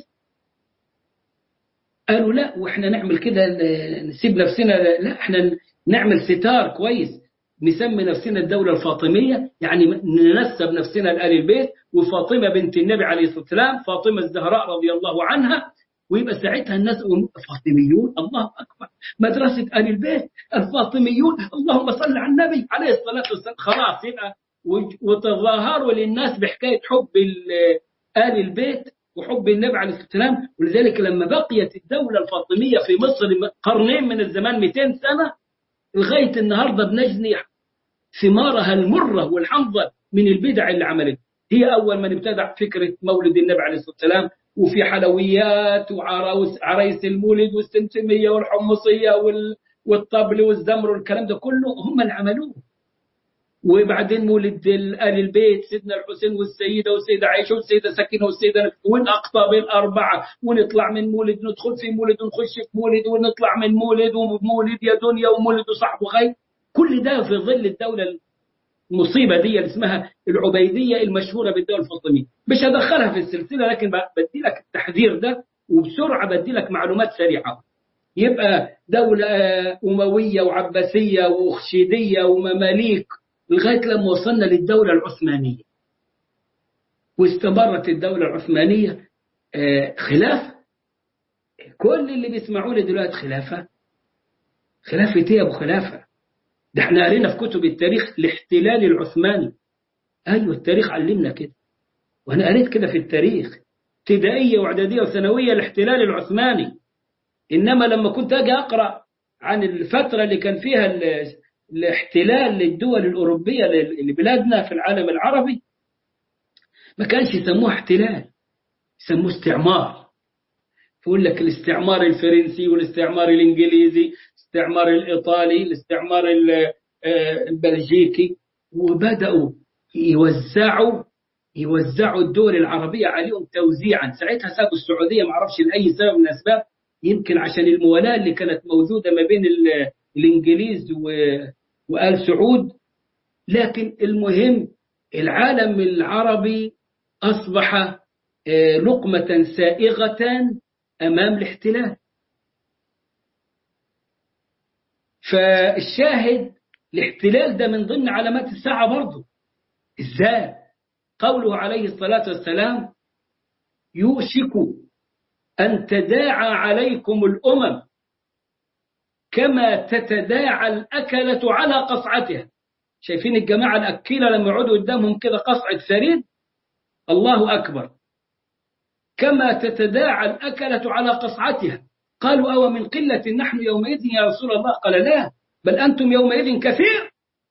قالوا لا وإحنا نعمل كده نسيب نفسنا لا إحنا نعمل ستار كويس نسمي نفسنا الدولة الفاطمية يعني ننسب نفسنا لآل البيت وفاطمة بنت النبي عليه الصلاة والسلام فاطمة الزهراء رضي الله عنها ويبقى ساعتها الناس فاطميون الله أكبر مدرسة آل البيت الفاطميون اللهم صل على النبي عليه الصلاة والسلام خلاص يبقى وتظاهروا للناس بحكاية حب آل البيت وحب النبي عليه الصلاة والسلام ولذلك لما بقيت الدولة الفاطمية في مصر قرنين من الزمان 200 سنة لغاية النهاردة بنجني ثمارها المرة والحمضة من البدع اللي عملت هي أول من ابتدع فكرة مولد النبي عليه الصلاة والسلام وفي حلويات وعرايس عرايس المولد والسمسمية والحمصية والطبل والزمر والكلام ده كله هم اللي عملوه وبعدين مولد ال- آل البيت سيدنا الحسين والسيدة والسيدة عائشة والسيدة سكينة والسيدة والأقطاب الأربعة ونطلع من مولد ندخل في مولد ونخش في مولد ونطلع من مولد ومولد يا دنيا ومولد صاحب غيب كل ده في ظل الدولة المصيبة دي اللي اسمها العبيدية المشهورة بالدولة الفاطمية مش هدخلها في السلسلة لكن ب- بدي لك التحذير ده وبسرعة بدي لك معلومات سريعة يبقى دولة آه، أموية وعباسية وأخشيدية ومماليك لغاية لما وصلنا للدولة العثمانية واستمرت الدولة العثمانية آه، خلافة كل اللي بيسمعوا لي دلوقتي خلافة خلافة ايه يا ابو خلافة ده احنا قرينا في كتب التاريخ الاحتلال العثماني ايوه التاريخ علمنا كده وانا قريت كده في التاريخ ابتدائية واعدادية وثانوية الاحتلال العثماني انما لما كنت اجي اقرا عن الفترة اللي كان فيها ال- الاحتلال للدول الأوروبية لبلادنا في العالم العربي ما كانش يسموه احتلال يسموه استعمار يقول لك الاستعمار الفرنسي والاستعمار الإنجليزي الاستعمار الإيطالي الاستعمار ال- آه، البلجيكي وبدأوا يوزعوا يوزعوا الدول العربية عليهم توزيعا ساعتها سابوا السعودية ما اعرفش لأي سبب من الأسباب يمكن عشان الموالاة اللي كانت موجودة ما بين ال- الإنجليز و- وآل سعود لكن المهم العالم العربي أصبح آه، لقمة سائغة أمام الاحتلال فالشاهد الاحتلال ده من ضمن علامات الساعة برضه ازاي قوله عليه الصلاة والسلام يوشك أن تداعى عليكم الأمم كما تتداعى الأكلة على قصعتها شايفين الجماعة الأكيلة لما يقعدوا قدامهم كده قصعة ثريد الله أكبر كما تتداعى الأكلة على قصعتها قالوا أو من قلة نحن يومئذ يا رسول الله قال لا بل أنتم يومئذ كثير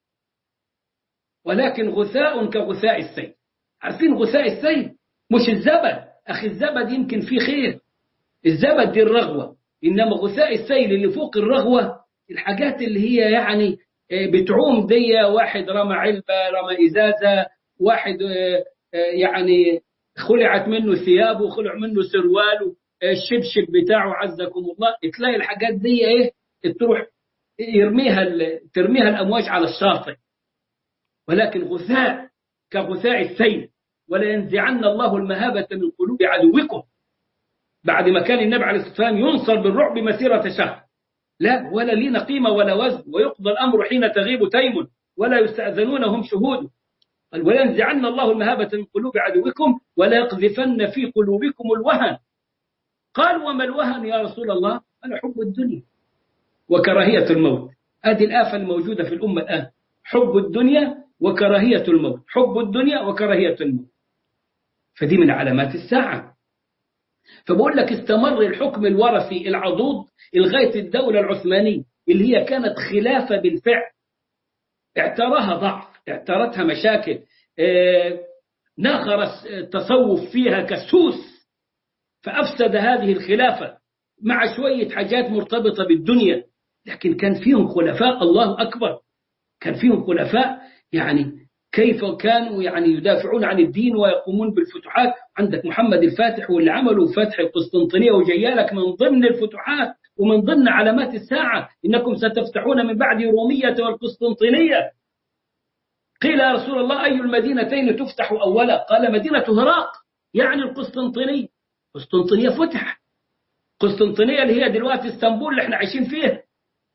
ولكن غثاء كغثاء السيل عارفين غثاء السيل مش الزبد أخي الزبد يمكن فيه خير الزبد دي الرغوة إنما غثاء السيل اللي فوق الرغوة الحاجات اللي هي يعني آه، بتعوم دي واحد رمى علبة رمى إزازة واحد آه، آه، يعني خلعت منه ثيابه خلع منه سرواله آه، الشبشب بتاعه عزكم الله تلاقي الحاجات دي ايه تروح يرميها ال- ترميها الامواج على الشاطئ ولكن غثاء كغثاء السيل ولا ينزعن الله المهابة من قلوب عدوكم بعد ما كان النبي عليه الصلاة والسلام ينصر بالرعب مسيرة شهر لا ولا لينا قيمة ولا وزن ويقضى الأمر حين تغيب تيم ولا يستأذنون هم شهود قال وينزعن الله المهابة من قلوب عدوكم ولا يقذفن في قلوبكم الوهن قال وما الوهن يا رسول الله قال حب الدنيا وكراهية الموت هذه الآفة الموجودة في الأمة الآن حب الدنيا وكراهية الموت حب الدنيا وكراهية الموت فدي من علامات الساعة فبقول لك استمر الحكم الورثي العضوض لغاية الدولة العثمانية اللي هي كانت خلافة بالفعل اعتراها ضعف اعترتها مشاكل اه نخر التصوف فيها كسوس فأفسد هذه الخلافة مع شوية حاجات مرتبطة بالدنيا لكن كان فيهم خلفاء الله أكبر كان فيهم خلفاء يعني كيف كانوا يعني يدافعون عن الدين ويقومون بالفتوحات عندك محمد الفاتح واللي عملوا فتح القسطنطينية وجيالك من ضمن الفتوحات ومن ضمن علامات الساعة إنكم ستفتحون من بعد رومية والقسطنطينية قيل يا رسول الله أي المدينتين تفتح أولا قال مدينة هراق يعني القسطنطينية قسطنطينية فتح قسطنطينية اللي هي دلوقتي اسطنبول اللي احنا عايشين فيها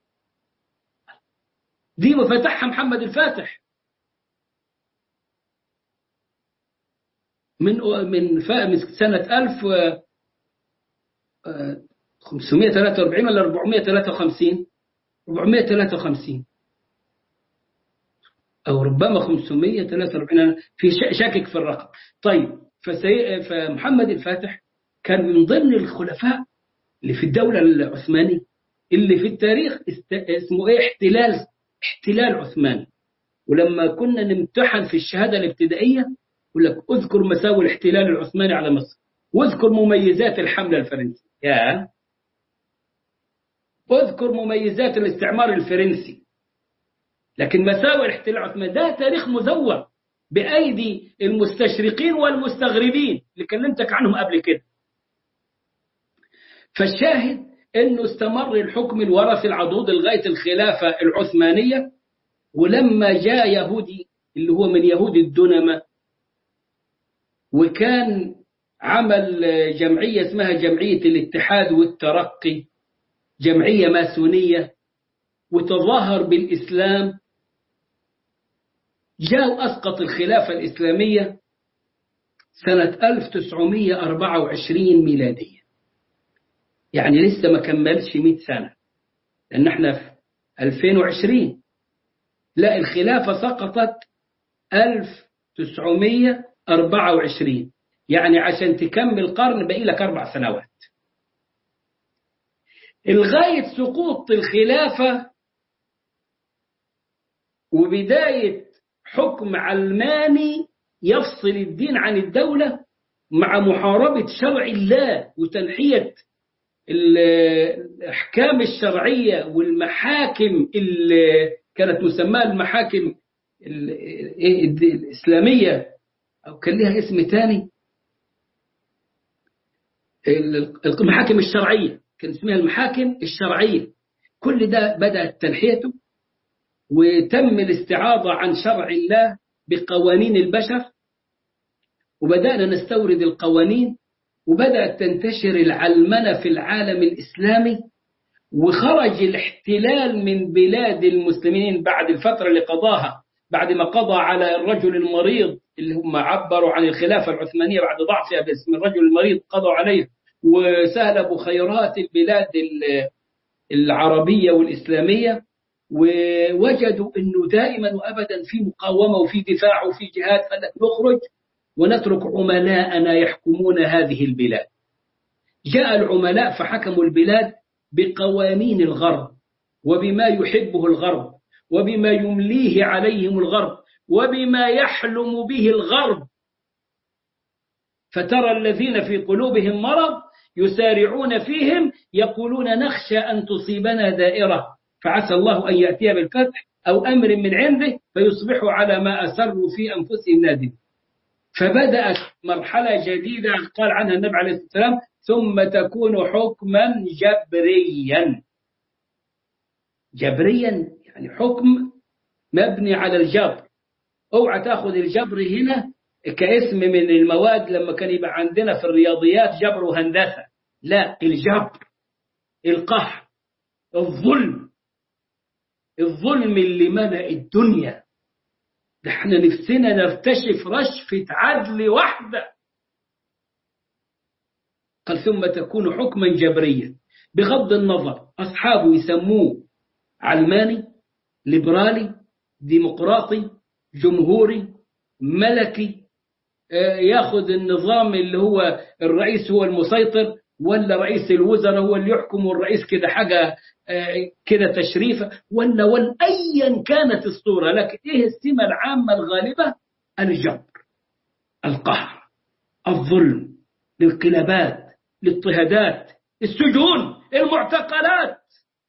دي وفتحها محمد الفاتح من من من سنة 1543 ولا 453 453 أو ربما 543 في شاكك في الرقم طيب فسي... فمحمد الفاتح كان من ضمن الخلفاء اللي في الدولة العثمانية اللي في التاريخ است... اسمه ايه احتلال احتلال عثماني ولما كنا نمتحن في الشهادة الابتدائية يقول لك اذكر مساوي الاحتلال العثماني على مصر واذكر مميزات الحملة الفرنسية يا اذكر مميزات الاستعمار الفرنسي لكن مساوئ الاحتلال العثماني ده تاريخ مزور بأيدي المستشرقين والمستغربين اللي كلمتك عنهم قبل كده فالشاهد انه استمر الحكم الوراثي العضوض لغايه الخلافه العثمانيه ولما جاء يهودي اللي هو من يهود الدنمه وكان عمل جمعيه اسمها جمعيه الاتحاد والترقي جمعيه ماسونيه وتظاهر بالاسلام جاء واسقط الخلافه الاسلاميه سنه 1924 ميلاديه يعني لسه ما كملش 100 سنة لأن احنا في 2020 لا الخلافة سقطت 1924 يعني عشان تكمل قرن باقي لك أربع سنوات لغاية سقوط الخلافة وبداية حكم علماني يفصل الدين عن الدولة مع محاربة شرع الله وتنحية الأحكام الشرعية والمحاكم اللي كانت مسماة المحاكم الإسلامية أو كان لها اسم تاني المحاكم الشرعية كان اسمها المحاكم الشرعية كل ده بدأت تنحيته وتم الاستعاضة عن شرع الله بقوانين البشر وبدأنا نستورد القوانين وبدأت تنتشر العلمنة في العالم الإسلامي وخرج الاحتلال من بلاد المسلمين بعد الفترة اللي قضاها بعد ما قضى على الرجل المريض اللي هم عبروا عن الخلافة العثمانية بعد ضعفها باسم الرجل المريض قضوا عليه وسهلبوا خيرات البلاد العربية والإسلامية ووجدوا أنه دائما وأبدا في مقاومة وفي دفاع وفي جهاد فلك نخرج ونترك عملاءنا يحكمون هذه البلاد جاء العملاء فحكموا البلاد بقوانين الغرب وبما يحبه الغرب وبما يمليه عليهم الغرب وبما يحلم به الغرب فترى الذين في قلوبهم مرض يسارعون فيهم يقولون نخشى أن تصيبنا دائرة فعسى الله أن يأتي بالفتح أو أمر من عنده فيصبحوا على ما أسروا في أنفسهم نادمين فبدأت مرحلة جديدة قال عنها النبي عليه الصلاة والسلام ثم تكون حكما جبريا جبريا يعني حكم مبني على الجبر اوعى تاخذ الجبر هنا كاسم من المواد لما كان يبقى عندنا في الرياضيات جبر وهندسة لا الجبر القهر الظلم الظلم اللي ملأ الدنيا ده احنا نفسنا نرتشف رشفة عدل واحدة قال ثم تكون حكما جبريا بغض النظر أصحابه يسموه علماني ليبرالي ديمقراطي جمهوري ملكي ياخذ النظام اللي هو الرئيس هو المسيطر ولا رئيس الوزراء هو اللي يحكم والرئيس كده حاجة كده تشريفة ولا ولا أيا كانت الصورة لكن إيه السمة العامة الغالبة الجبر القهر الظلم الانقلابات الاضطهادات السجون المعتقلات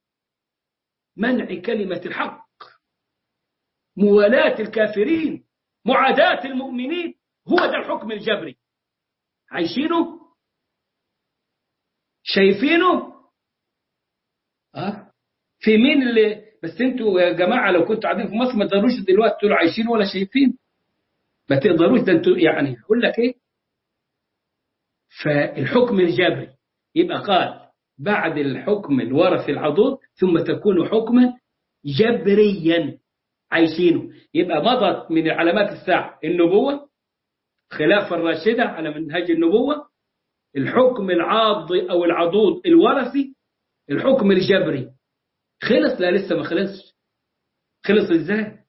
منع كلمة الحق موالاة الكافرين معاداة المؤمنين هو ده الحكم الجبري عايشينه شايفينه أه؟ في مين اللي بس انتوا يا جماعة لو كنتوا قاعدين في مصر ما تقدروش دلوقتي تقولوا عايشين ولا شايفين ما تقدروش ده انتوا يعني اقول لك ايه فالحكم الجبري يبقى قال بعد الحكم الورثي العضوض ثم تكون حكما جبريا عايشينه يبقى مضت من علامات الساعة النبوة خلافة الراشدة على منهج النبوة الحكم العاض أو العضوض الورثي الحكم الجبري خلص لا لسه ما خلصش خلص ازاي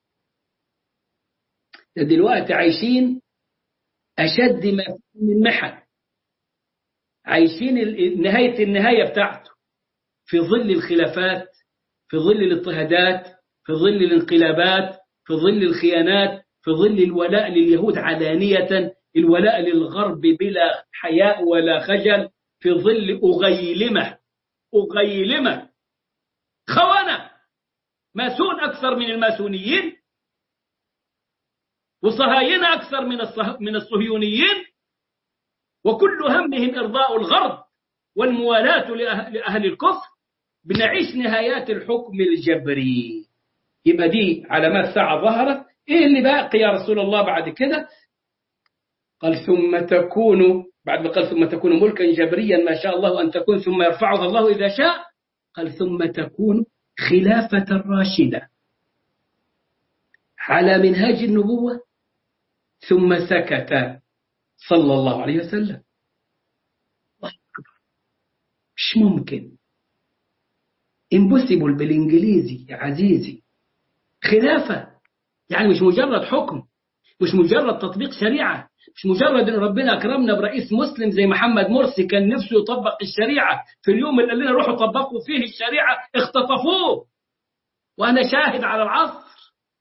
دلوقتي عايشين أشد ما من محن عايشين نهاية النهاية بتاعته في ظل الخلافات في ظل الاضطهادات في ظل الانقلابات في ظل الخيانات في ظل الولاء لليهود علانية الولاء للغرب بلا حياء ولا خجل في ظل أغيلمة أغيلمة خونة ماسون أكثر من الماسونيين وصهاينة أكثر من من الصهيونيين وكل همهم إرضاء الغرب والموالاة لأهل الكفر بنعيش نهايات الحكم الجبري يبقى دي علامات ساعة ظهرت إيه اللي باقي يا رسول الله بعد كده قال ثم تكون بعد ما قال ثم تكون ملكا جبريا ما شاء الله أن تكون ثم يرفعها الله إذا شاء قال ثم تكون خلافة راشدة على منهاج النبوة ثم سكت صلى الله عليه وسلم الله أكبر مش ممكن impossible بالإنجليزي يا عزيزي خلافة يعني مش مجرد حكم مش مجرد تطبيق شريعة مش مجرد ان ربنا اكرمنا برئيس مسلم زي محمد مرسي كان نفسه يطبق الشريعه في اليوم اللي قال لنا روحوا طبقوا فيه الشريعه اختطفوه وانا شاهد على العصر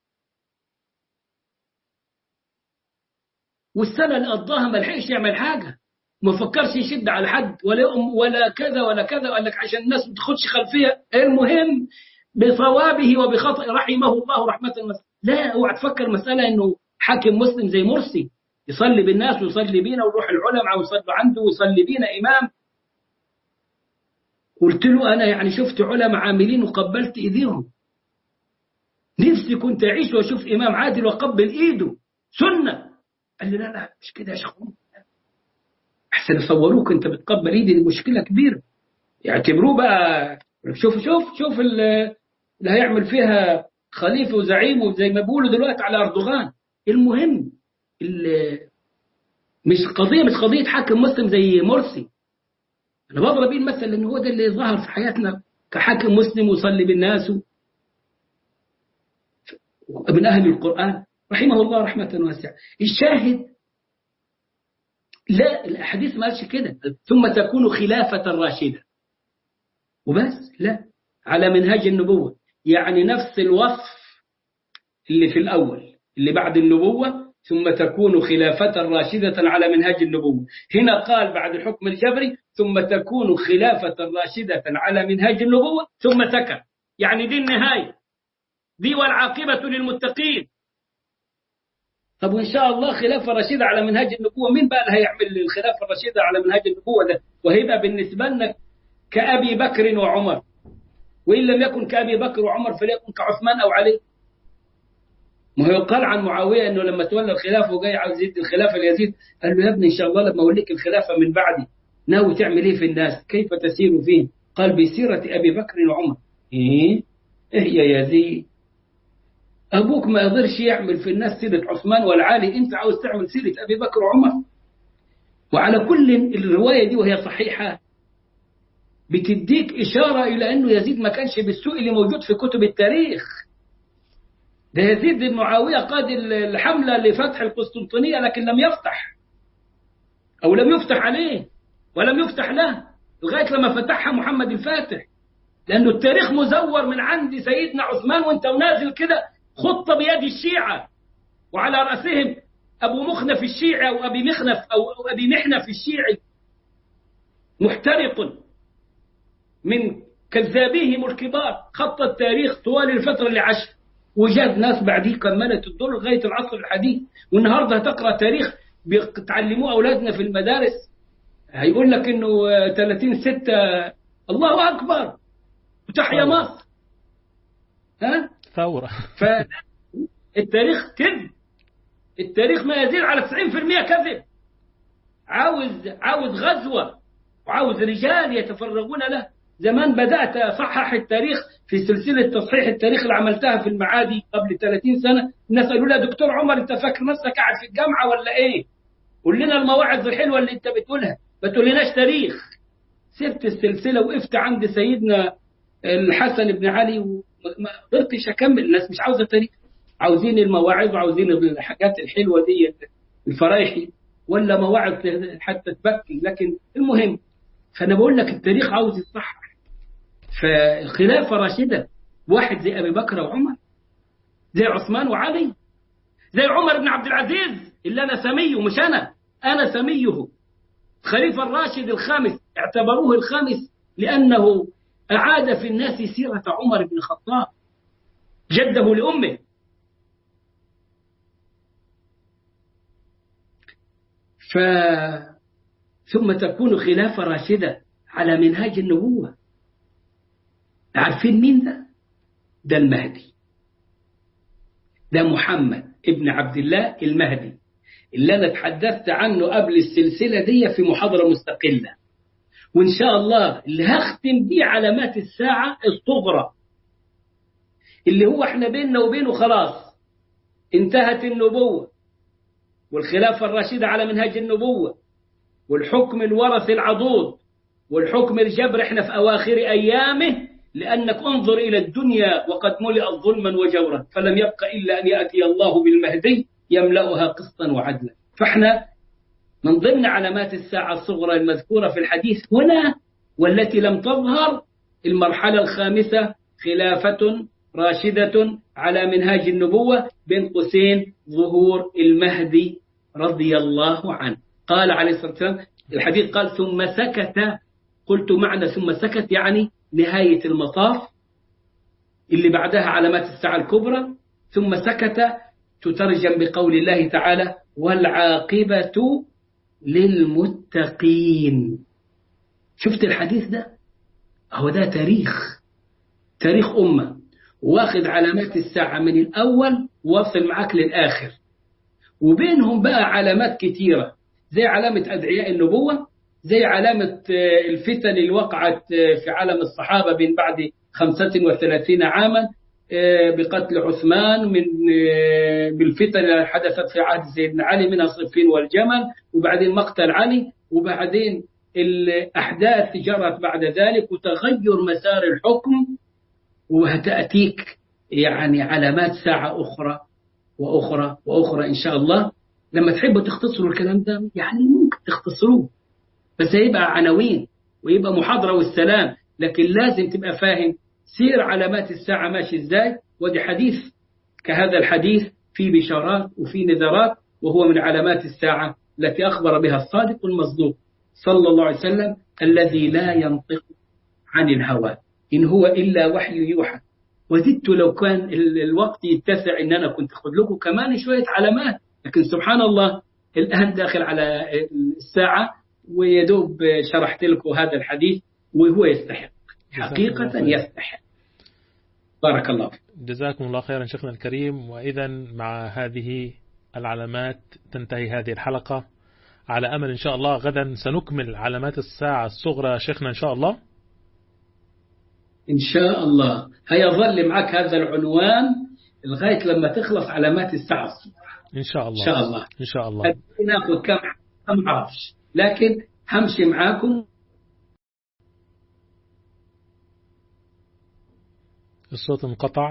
والسنه اللي قضاها ما لحقش يعمل حاجه ما فكرش يشد على حد ولا ولا كذا ولا كذا قال لك عشان الناس ما تاخدش خلفيه المهم بصوابه وبخطئ رحمه الله رحمه المسلم لا اوعى تفكر مساله انه حاكم مسلم زي مرسي يصلي بالناس ويصلي بينا ويروح العلماء ويصلوا عنده ويصلي بينا إمام قلت له أنا يعني شفت علماء عاملين وقبلت إيديهم نفسي كنت أعيش وأشوف إمام عادل وأقبل إيده سنة قال لي لا لا مش كده يا شيخ أحسن يصوروك أنت بتقبل إيدي دي مشكلة كبيرة يعتبروه بقى شوف شوف شوف اللي هيعمل فيها خليفة وزعيم وزي ما بيقولوا دلوقتي على أردوغان المهم مش قضية مش قضية حاكم مسلم زي مرسي أنا بضرب بيه المثل لأن هو ده اللي ظهر في حياتنا كحاكم مسلم وصلي بالناس من أهل القرآن رحمه الله رحمة واسعة الشاهد لا الأحاديث ما قالش كده ثم تكون خلافة راشدة وبس لا على منهاج النبوة يعني نفس الوصف اللي في الأول اللي بعد النبوة ثم تكون خلافة راشدة على منهاج النبوة هنا قال بعد الحكم الجبري ثم تكون خلافة راشدة على منهاج النبوة ثم سكت يعني دي النهاية دي والعاقبة للمتقين طب وإن شاء الله خلافة رشيدة على منهاج النبوة مين بقى اللي هيعمل الخلافة الرشيدة على منهاج النبوة ده وهيبقى بالنسبة لنا كأبي بكر وعمر وإن لم يكن كأبي بكر وعمر فليكن كعثمان أو علي ما هو يقال عن معاوية أنه لما تولى الخلافة وجاي عاوز يدي الخلافة ليزيد قال له يا ابني إن شاء الله لما أوليك الخلافة من بعدي ناوي تعمل إيه في الناس كيف تسير فيه قال بسيرة أبي بكر وعمر إيه إيه يا يزيد أبوك ما يقدرش يعمل في الناس سيرة عثمان ولا علي أنت عاوز تعمل سيرة أبي بكر وعمر وعلى كل الرواية دي وهي صحيحة بتديك إشارة إلى أنه يزيد ما كانش بالسوء اللي موجود في كتب التاريخ ده يزيد بن معاوية قاد الحملة لفتح القسطنطينية لكن لم يفتح أو لم يفتح عليه ولم يفتح له لغاية لما فتحها محمد الفاتح لأنه التاريخ مزور من عند سيدنا عثمان وانت ونازل كده خطة بيد الشيعة وعلى رأسهم أبو مخنف الشيعي أو أبي مخنف أو أبي محنف الشيعي محترق من كذابيهم الكبار خط التاريخ طوال الفترة اللي عاش وجاد ناس بعديه كملت الدور لغاية العصر الحديث والنهاردة هتقرأ تاريخ بتعلموه أولادنا في المدارس هيقول لك إنه 30 ستة الله أكبر وتحيا مصر ها ثورة فالتاريخ كذب التاريخ ما يزيد على 90% كذب عاوز عاوز غزوة وعاوز رجال يتفرغون له زمان بدأت أصحح التاريخ في سلسلة تصحيح التاريخ اللي عملتها في المعادي قبل 30 سنة الناس قالوا لي دكتور عمر أنت فاكر نفسك قاعد في الجامعة ولا إيه؟ قول لنا المواعظ الحلوة اللي أنت بتقولها ما تقولناش تاريخ سبت السلسلة وقفت عند سيدنا الحسن بن علي وما قدرتش أكمل الناس مش عاوزة تاريخ عاوزين المواعظ وعاوزين الحاجات الحلوة دي الفرايحي ولا مواعظ حتى تبكي لكن المهم فأنا بقول لك التاريخ عاوز يتصحح فخلافة راشدة واحد زي أبي بكر وعمر زي عثمان وعلي زي عمر بن عبد العزيز اللي أنا سميه مش أنا أنا سميه خليفة الراشد الخامس اعتبروه الخامس لأنه أعاد في الناس سيرة عمر بن الخطاب جده لأمه ف ثم تكون خلافة راشدة على منهاج النبوة عارفين مين ده؟ ده المهدي ده محمد ابن عبد الله المهدي اللي أنا تحدثت عنه قبل السلسلة دي في محاضرة مستقلة وإن شاء الله اللي هختم بيه علامات الساعة الصغرى اللي هو احنا بيننا وبينه خلاص انتهت النبوة والخلافة الراشدة على منهج النبوة والحكم الورث العضوض والحكم الجبر احنا في أواخر أيامه لأنك انظر إلى الدنيا وقد ملئت ظلما وجورا فلم يبق إلا أن يأتي الله بالمهدي يملأها قسطا وعدلا فاحنا من ضمن علامات الساعة الصغرى المذكورة في الحديث هنا والتي لم تظهر المرحلة الخامسة خلافة راشدة على منهاج النبوة بين قوسين ظهور المهدي رضي الله عنه قال عليه الصلاة والسلام الحديث قال ثم سكت قلت معنى ثم سكت يعني نهاية المطاف اللي بعدها علامات الساعة الكبرى ثم سكت تترجم بقول الله تعالى والعاقبة للمتقين شفت الحديث ده هو ده تاريخ تاريخ أمة واخد علامات الساعة من الأول واصل معاك للآخر وبينهم بقى علامات كتيرة زي علامة أدعياء النبوة زي علامة الفتن اللي وقعت في عالم الصحابة بين بعد 35 عاما بقتل عثمان من بالفتن اللي حدثت في عهد سيدنا علي من الصفين والجمل وبعدين مقتل علي وبعدين الأحداث جرت بعد ذلك وتغير مسار الحكم وهتأتيك يعني علامات ساعة أخرى وأخرى وأخرى إن شاء الله لما تحبوا تختصروا الكلام ده يعني ممكن تختصروه بس هيبقى عناوين ويبقى محاضرة والسلام لكن لازم تبقى فاهم سير علامات الساعة ماشي ازاي ودي حديث كهذا الحديث في بشارات وفي نذرات وهو من علامات الساعة التي أخبر بها الصادق المصدوق صلى الله عليه وسلم الذي لا ينطق عن الهوى إن هو إلا وحي يوحى وددت لو كان الوقت يتسع إن أنا كنت أخذ لكم كمان شوية علامات لكن سبحان الله الآن داخل على الساعة ويدوب شرحت لكم هذا الحديث وهو يستحق حقيقة يستحق بارك الله فيك جزاكم الله خيرا شيخنا الكريم وإذا مع هذه العلامات تنتهي هذه الحلقة على أمل إن شاء الله غدا سنكمل علامات الساعة الصغرى شيخنا إن شاء الله إن شاء الله هيظل معك هذا العنوان لغاية لما تخلص علامات الساعة الصغرى إن شاء الله إن شاء الله إن شاء الله ناخذ كم ما أعرفش لكن همشي معاكم الصوت انقطع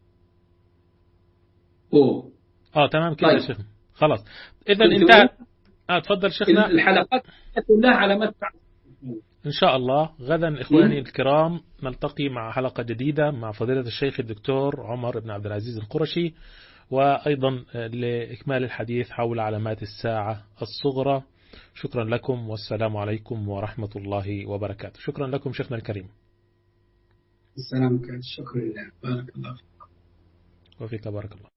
أوه. اه تمام كده طيب. يا شيخنا خلاص اذا كنت انتهى اه تفضل شيخنا الحلقات كلها علامات ساعة ان شاء الله غدا اخواني الكرام نلتقي مع حلقة جديدة مع فضيلة الشيخ الدكتور عمر بن عبد العزيز القرشي وايضا لاكمال الحديث حول علامات الساعة الصغرى شكرا لكم والسلام عليكم ورحمة الله وبركاته شكرا لكم شيخنا الكريم السلام عليكم شكرا لله بارك الله فيك وفيك بارك الله